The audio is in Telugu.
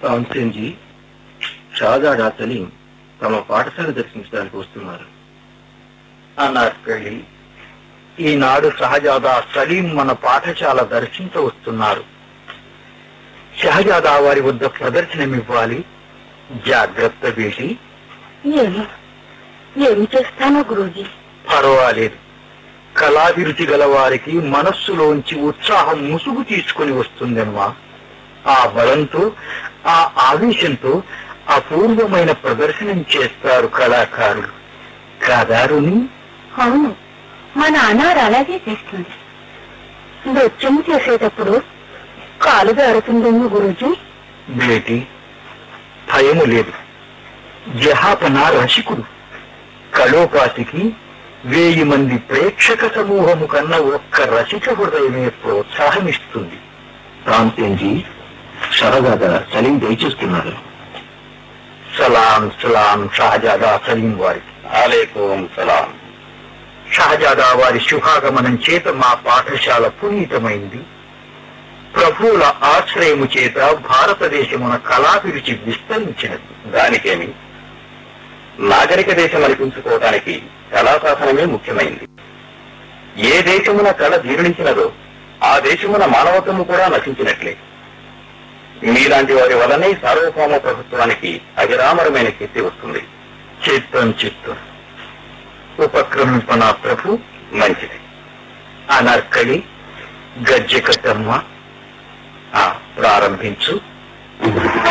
తాన్సేన్జీ షాజాడా సలీం తమ పాఠశాల దర్శించడానికి వస్తున్నారు అనార్కళి ఈనాడు షహజాదా సలీం మన పాఠశాల దర్శించ వస్తున్నారు షహజాదా వారి వద్ద ప్రదర్శనమివ్వాలి జాగ్రత్త వేసి ఏమి ఏమి చేస్తానో గురూజీ పర్వాలేదు కళాభిరుచి గల వారికి మనస్సులోంచి ఉత్సాహం ముసుగు తీసుకుని వస్తుందమ్మా ఆ బలంతో ఆ ఆవేశంతో అపూర్వమైన ప్రదర్శనం చేస్తారు కళాకారులు కాదారుని అవును మా నాన్న అలాగే చేస్తుంది నృత్యం చేసేటప్పుడు కాలు జారుతుందేమో గురూజీ బేటి భయము లేదు జహాపన రసికుడు కళోపాతికి వేయి మంది ప్రేక్షక సమూహము కన్నా ఒక్క రసిక హృదయమే ప్రోత్సాహమిస్తుంది తాన్సేన్జీ షరదాదా సలీం దయచేస్తున్నారు సలాం సలాం షహజాదా సలీం వారికి ఆలేకోం సలాం షహజాదా వారి శుభాగమనం చేత మా పాఠశాల పునీతమైంది ప్రభువుల ఆశ్రయము చేత భారతదేశమున కళాభిరుచి విస్తరించినది దానికేమి నాగరిక దేశం అనిపించుకోవటానికి కళాశాసనమే ముఖ్యమైంది ఏ దేశమున కళ జీర్ణించినదో ఆ దేశమున మానవత్వము కూడా నశించినట్లే మీలాంటి వారి వలనే సార్వభౌమ ప్రభుత్వానికి అవిరామరమైన కీర్తి వస్తుంది చిత్తం చిత్తం ఉపక్రమింపన ప్రభు మంచిది అనర్కళి గజ్జె కట్టమ్మ ఆ, ప్రారంభించు